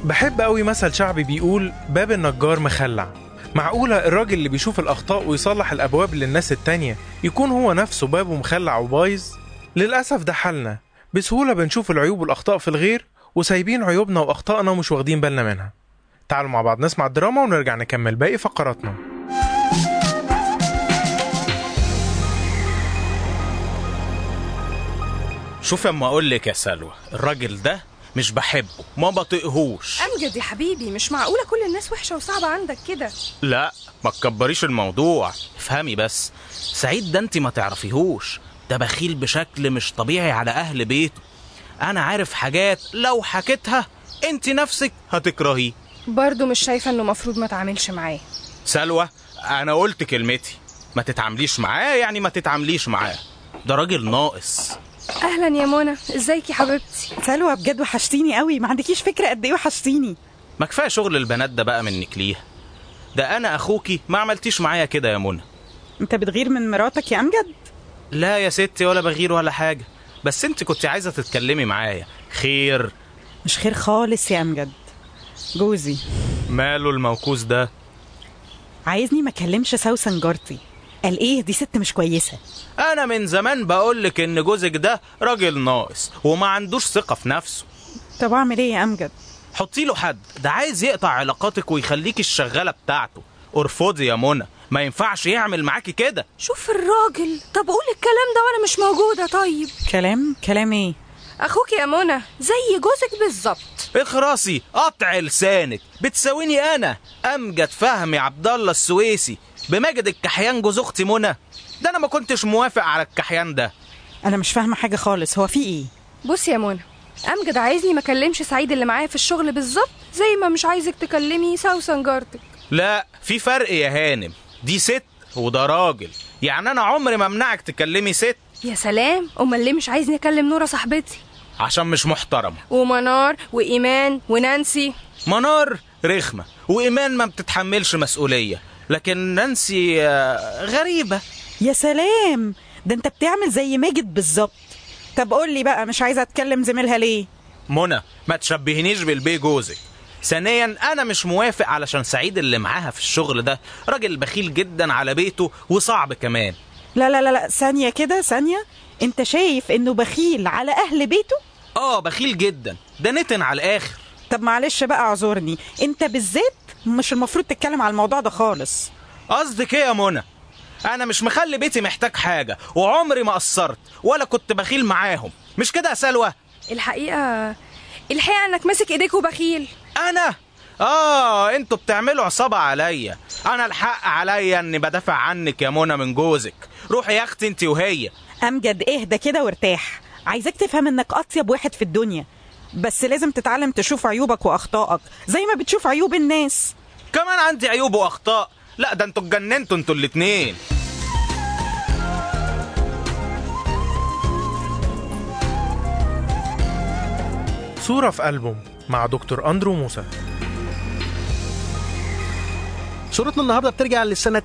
بحب قوي مثل شعبي بيقول باب النجار مخلع معقولة الراجل اللي بيشوف الأخطاء ويصلح الأبواب للناس التانية يكون هو نفسه بابه مخلع وبايظ؟ للأسف ده حالنا بسهولة بنشوف العيوب والأخطاء في الغير وسايبين عيوبنا وأخطائنا ومش واخدين بالنا منها تعالوا مع بعض نسمع الدراما ونرجع نكمل باقي فقراتنا شوف اما اقول لك يا سلوى الراجل ده مش بحبه ما بطيقهوش امجد يا حبيبي مش معقوله كل الناس وحشه وصعبه عندك كده لا ما تكبريش الموضوع افهمي بس سعيد ده انت ما تعرفيهوش ده بخيل بشكل مش طبيعي على اهل بيته انا عارف حاجات لو حكيتها انت نفسك هتكرهيه برضه مش شايفه انه مفروض ما تعاملش معاه سلوى انا قلت كلمتي ما تتعامليش معاه يعني ما تتعامليش معاه ده راجل ناقص اهلا يا منى ازيك يا حبيبتي سلوى بجد وحشتيني قوي ما عندكيش فكره قد ايه وحشتيني ما كفايه شغل البنات ده بقى منك ليها ده انا اخوكي ما عملتيش معايا كده يا منى انت بتغير من مراتك يا امجد لا يا ستي ولا بغير ولا حاجه بس انت كنت عايزه تتكلمي معايا خير مش خير خالص يا امجد جوزي ماله الموكوس ده عايزني ما اكلمش سوسن جارتي قال ايه دي ست مش كويسه انا من زمان بقولك ان جوزك ده راجل ناقص وما عندوش ثقه في نفسه طب اعمل ايه يا امجد حطي له حد ده عايز يقطع علاقاتك ويخليك الشغاله بتاعته ارفضي يا منى ما ينفعش يعمل معاكي كده شوف الراجل طب قول الكلام ده وانا مش موجوده طيب كلام كلام ايه اخوك يا منى زي جوزك بالظبط اخرسي قطع لسانك بتساويني انا امجد فهمي عبد الله السويسي بمجد الكحيان جوز اختي منى ده انا ما كنتش موافق على الكحيان ده انا مش فاهمه حاجه خالص هو في ايه بص يا منى امجد عايزني ما اكلمش سعيد اللي معايا في الشغل بالظبط زي ما مش عايزك تكلمي سوسن جارتك لا في فرق يا هانم دي ست وده راجل يعني انا عمري ما امنعك تكلمي ست يا سلام امال ليه مش عايزني اكلم نوره صاحبتي عشان مش محترمه ومنار وايمان ونانسي منار رخمه وايمان ما بتتحملش مسؤوليه لكن نانسي آه، غريبه يا سلام ده انت بتعمل زي ماجد بالظبط طب قول لي بقى مش عايزه اتكلم زميلها ليه منى ما تشبهنيش بالبي جوزك ثانيا انا مش موافق علشان سعيد اللي معاها في الشغل ده راجل بخيل جدا على بيته وصعب كمان لا لا لا لا ثانيه كده ثانيه انت شايف انه بخيل على اهل بيته اه بخيل جدا ده نتن على الاخر طب معلش بقى اعذرني انت بالذات مش المفروض تتكلم على الموضوع ده خالص قصدك ايه يا منى انا مش مخلي بيتي محتاج حاجه وعمري ما قصرت ولا كنت بخيل معاهم مش كده يا سلوى الحقيقه الحقيقه انك ماسك ايديك وبخيل انا اه انتوا بتعملوا عصابه عليا انا الحق عليا اني بدافع عنك يا منى من جوزك روحي يا اختي انت وهي امجد اهدى كده وارتاح عايزاك تفهم انك اطيب واحد في الدنيا بس لازم تتعلم تشوف عيوبك واخطائك زي ما بتشوف عيوب الناس كمان عندي عيوب واخطاء لا ده انتوا اتجننتوا انتوا الاتنين صورة في ألبوم مع دكتور أندرو موسى صورتنا النهارده بترجع لسنة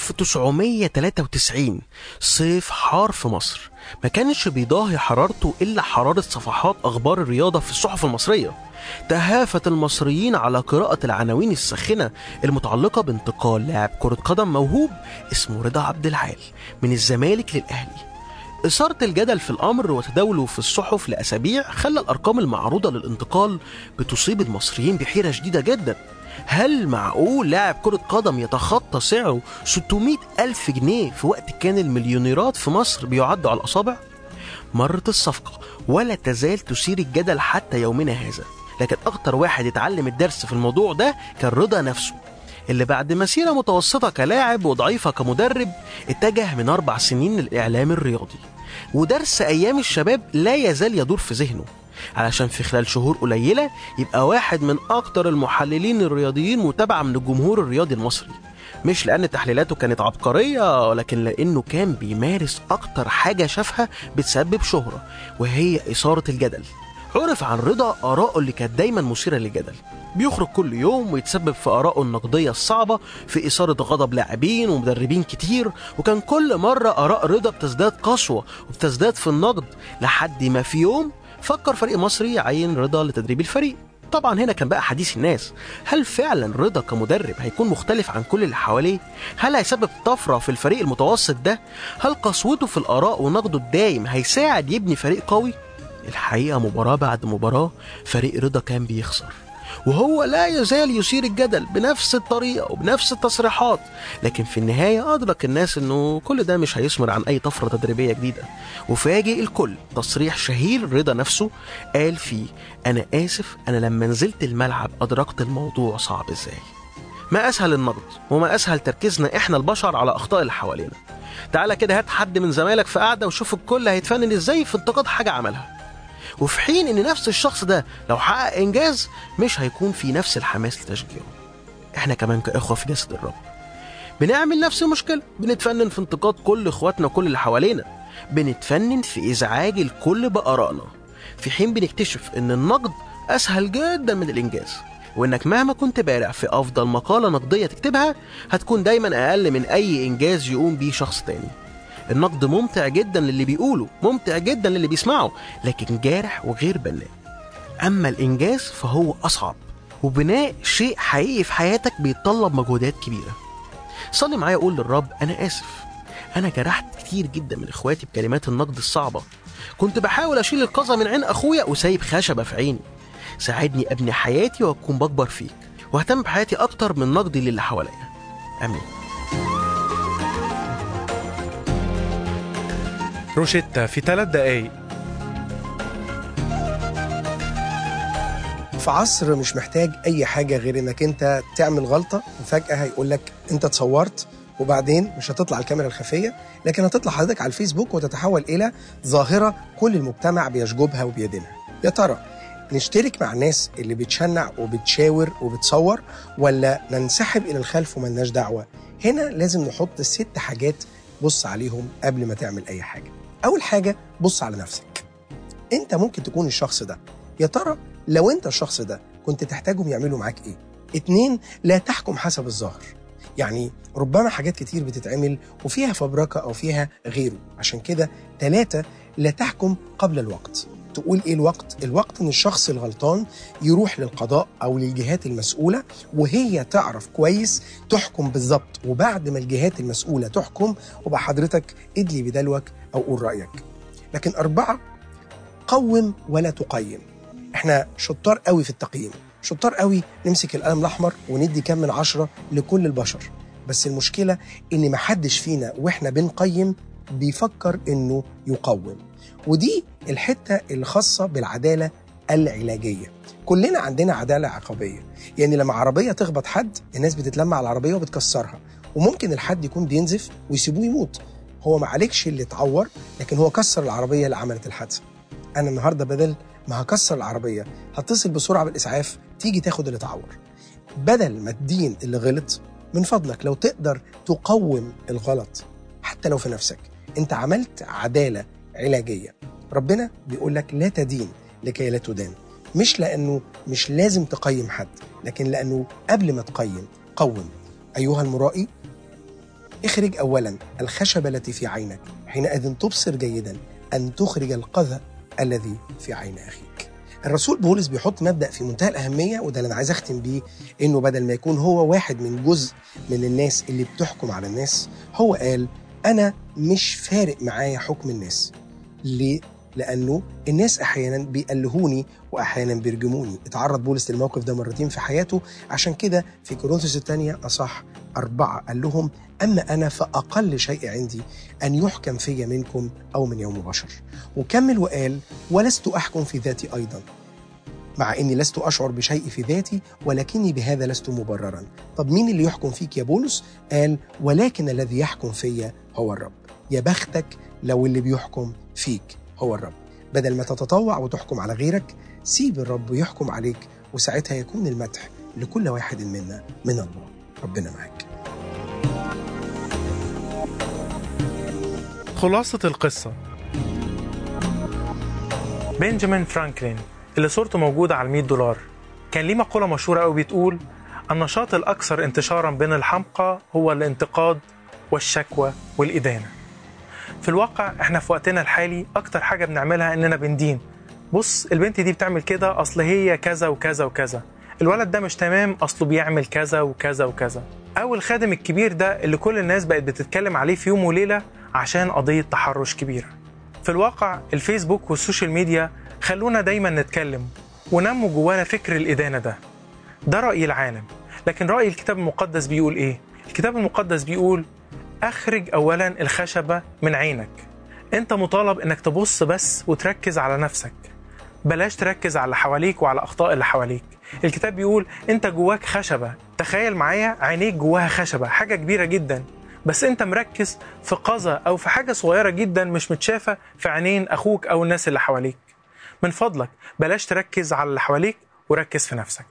1993 صيف حار في مصر ما كانش بيضاهي حرارته إلا حرارة صفحات أخبار الرياضة في الصحف المصرية تهافت المصريين على قراءة العناوين الساخنة المتعلقة بانتقال لاعب كرة قدم موهوب اسمه رضا عبد العال من الزمالك للأهلي إثارة الجدل في الأمر وتداوله في الصحف لأسابيع خلى الأرقام المعروضة للانتقال بتصيب المصريين بحيرة شديدة جدا هل معقول لاعب كرة قدم يتخطى سعره 600 ألف جنيه في وقت كان المليونيرات في مصر بيعدوا على الأصابع؟ مرت الصفقة ولا تزال تثير الجدل حتى يومنا هذا لكن أكتر واحد اتعلم الدرس في الموضوع ده كان رضا نفسه اللي بعد مسيرة متوسطة كلاعب وضعيفة كمدرب اتجه من أربع سنين للإعلام الرياضي ودرس أيام الشباب لا يزال يدور في ذهنه علشان في خلال شهور قليلة يبقى واحد من أكتر المحللين الرياضيين متابعة من الجمهور الرياضي المصري مش لأن تحليلاته كانت عبقرية ولكن لأنه كان بيمارس أكتر حاجة شافها بتسبب شهرة وهي إثارة الجدل عرف عن رضا آراءه اللي كانت دايما مثيرة للجدل بيخرج كل يوم ويتسبب في آرائه النقدية الصعبة في إثارة غضب لاعبين ومدربين كتير وكان كل مرة آراء رضا بتزداد قسوة وبتزداد في النقد لحد ما في يوم فكر فريق مصري يعين رضا لتدريب الفريق طبعا هنا كان بقى حديث الناس هل فعلا رضا كمدرب هيكون مختلف عن كل اللي حواليه هل هيسبب طفره في الفريق المتوسط ده هل قسوته في الاراء ونقده الدايم هيساعد يبني فريق قوي الحقيقه مباراه بعد مباراه فريق رضا كان بيخسر وهو لا يزال يثير الجدل بنفس الطريقة وبنفس التصريحات لكن في النهاية أدرك الناس أنه كل ده مش هيثمر عن أي طفرة تدريبية جديدة وفاجئ الكل تصريح شهير رضا نفسه قال فيه أنا آسف أنا لما نزلت الملعب أدركت الموضوع صعب إزاي ما أسهل النقد وما أسهل تركيزنا إحنا البشر على أخطاء اللي حوالينا تعالى كده هات حد من زمايلك في قعدة وشوف الكل هيتفنن إزاي في انتقاد حاجة عملها وفي حين ان نفس الشخص ده لو حقق انجاز مش هيكون في نفس الحماس لتشجيعه احنا كمان كاخوه في جسد الرب بنعمل نفس المشكله بنتفنن في انتقاد كل اخواتنا وكل اللي حوالينا بنتفنن في ازعاج الكل بارائنا في حين بنكتشف ان النقد اسهل جدا من الانجاز وانك مهما كنت بارع في افضل مقاله نقديه تكتبها هتكون دايما اقل من اي انجاز يقوم بيه شخص تاني النقد ممتع جدا للي بيقوله ممتع جدا للي بيسمعه لكن جارح وغير بناء اما الانجاز فهو اصعب وبناء شيء حقيقي في حياتك بيتطلب مجهودات كبيره صلي معايا قول للرب انا اسف انا جرحت كتير جدا من اخواتي بكلمات النقد الصعبه كنت بحاول اشيل القذى من عين اخويا وسايب خشبه في عيني ساعدني ابني حياتي واكون بكبر فيك واهتم بحياتي اكتر من نقدي للي حواليا امين روشيتا في ثلاث دقايق في عصر مش محتاج اي حاجه غير انك انت تعمل غلطه وفجاه هيقول لك انت اتصورت وبعدين مش هتطلع الكاميرا الخفيه لكن هتطلع حضرتك على الفيسبوك وتتحول الى ظاهره كل المجتمع بيشجبها وبيدينها يا ترى نشترك مع الناس اللي بتشنع وبتشاور وبتصور ولا ننسحب الى الخلف وملناش دعوه هنا لازم نحط ست حاجات بص عليهم قبل ما تعمل اي حاجه اول حاجه بص على نفسك انت ممكن تكون الشخص ده يا ترى لو انت الشخص ده كنت تحتاجهم يعملوا معاك ايه اتنين لا تحكم حسب الظاهر يعني ربما حاجات كتير بتتعمل وفيها فبركة أو فيها غيره عشان كده ثلاثة لا تحكم قبل الوقت تقول ايه الوقت؟ الوقت ان الشخص الغلطان يروح للقضاء او للجهات المسؤوله وهي تعرف كويس تحكم بالظبط وبعد ما الجهات المسؤوله تحكم وبقى حضرتك ادلي بدلوك او قول رايك. لكن اربعه قوم ولا تقيم. احنا شطار قوي في التقييم، شطار قوي نمسك القلم الاحمر وندي كام من عشره لكل البشر. بس المشكله ان محدش فينا واحنا بنقيم بيفكر انه يقوم. ودي الحته الخاصه بالعداله العلاجيه كلنا عندنا عداله عقابيه يعني لما عربيه تخبط حد الناس بتتلم على العربيه وبتكسرها وممكن الحد يكون بينزف ويسيبوه يموت هو ما عليكش اللي اتعور لكن هو كسر العربيه اللي عملت الحادثه انا النهارده بدل ما هكسر العربيه هتصل بسرعه بالاسعاف تيجي تاخد اللي اتعور بدل ما تدين اللي غلط من فضلك لو تقدر تقوم الغلط حتى لو في نفسك انت عملت عداله علاجيه ربنا بيقول لك لا تدين لكي لا تدان مش لانه مش لازم تقيم حد لكن لانه قبل ما تقيم قوم ايها المرائي اخرج اولا الخشبه التي في عينك حينئذ تبصر جيدا ان تخرج القذى الذي في عين اخيك الرسول بولس بيحط مبدا في منتهى الاهميه وده اللي انا عايز اختم بيه انه بدل ما يكون هو واحد من جزء من الناس اللي بتحكم على الناس هو قال انا مش فارق معايا حكم الناس ليه؟ لأنه الناس أحيانا بيألهوني وأحيانا بيرجموني اتعرض بولس للموقف ده مرتين في حياته عشان كده في كورنثوس الثانية أصح أربعة قال لهم أما أنا فأقل شيء عندي أن يحكم في منكم أو من يوم بشر وكمل وقال ولست أحكم في ذاتي أيضا مع اني لست اشعر بشيء في ذاتي ولكني بهذا لست مبررا طب مين اللي يحكم فيك يا بولس قال ولكن الذي يحكم فيا هو الرب يا بختك لو اللي بيحكم فيك هو الرب بدل ما تتطوع وتحكم على غيرك سيب الرب يحكم عليك وساعتها يكون المدح لكل واحد منا من الله ربنا معاك خلاصة القصة بنجامين فرانكلين اللي صورته موجودة على 100 دولار كان ليه مقولة مشهورة قوي بتقول النشاط الأكثر انتشارا بين الحمقى هو الانتقاد والشكوى والإدانة في الواقع احنا في وقتنا الحالي أكتر حاجة بنعملها إننا بندين بص البنت دي بتعمل كده اصل هي كذا وكذا وكذا الولد ده مش تمام اصله بيعمل كذا وكذا وكذا او الخادم الكبير ده اللي كل الناس بقت بتتكلم عليه في يوم وليله عشان قضيه تحرش كبيره في الواقع الفيسبوك والسوشيال ميديا خلونا دايما نتكلم ونموا جوانا فكر الإدانة ده ده رأي العالم لكن رأي الكتاب المقدس بيقول إيه؟ الكتاب المقدس بيقول أخرج أولا الخشبة من عينك أنت مطالب إنك تبص بس وتركز على نفسك بلاش تركز على اللي حواليك وعلى أخطاء اللي حواليك الكتاب بيقول أنت جواك خشبة تخيل معايا عينيك جواها خشبة حاجة كبيرة جدا بس انت مركز في قذى او في حاجه صغيره جدا مش متشافه في عينين اخوك او الناس اللي حواليك من فضلك بلاش تركز على اللي حواليك وركز في نفسك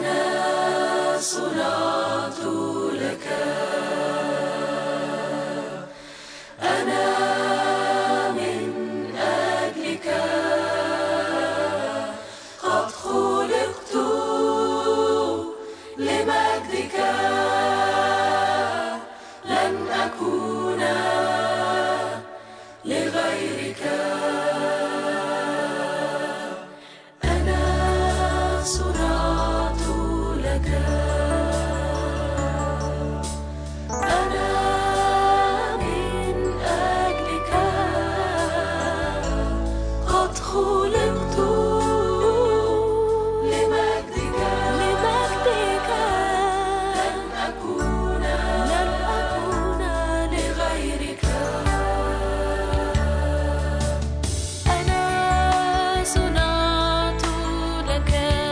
أنا صنعت لك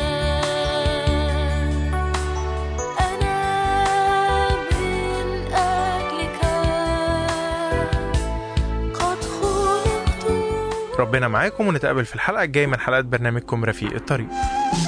أنا من أجلك قد خلقت ربنا معاكم ونتقابل في الحلقه الجايه من حلقات برنامجكم رفيق الطريق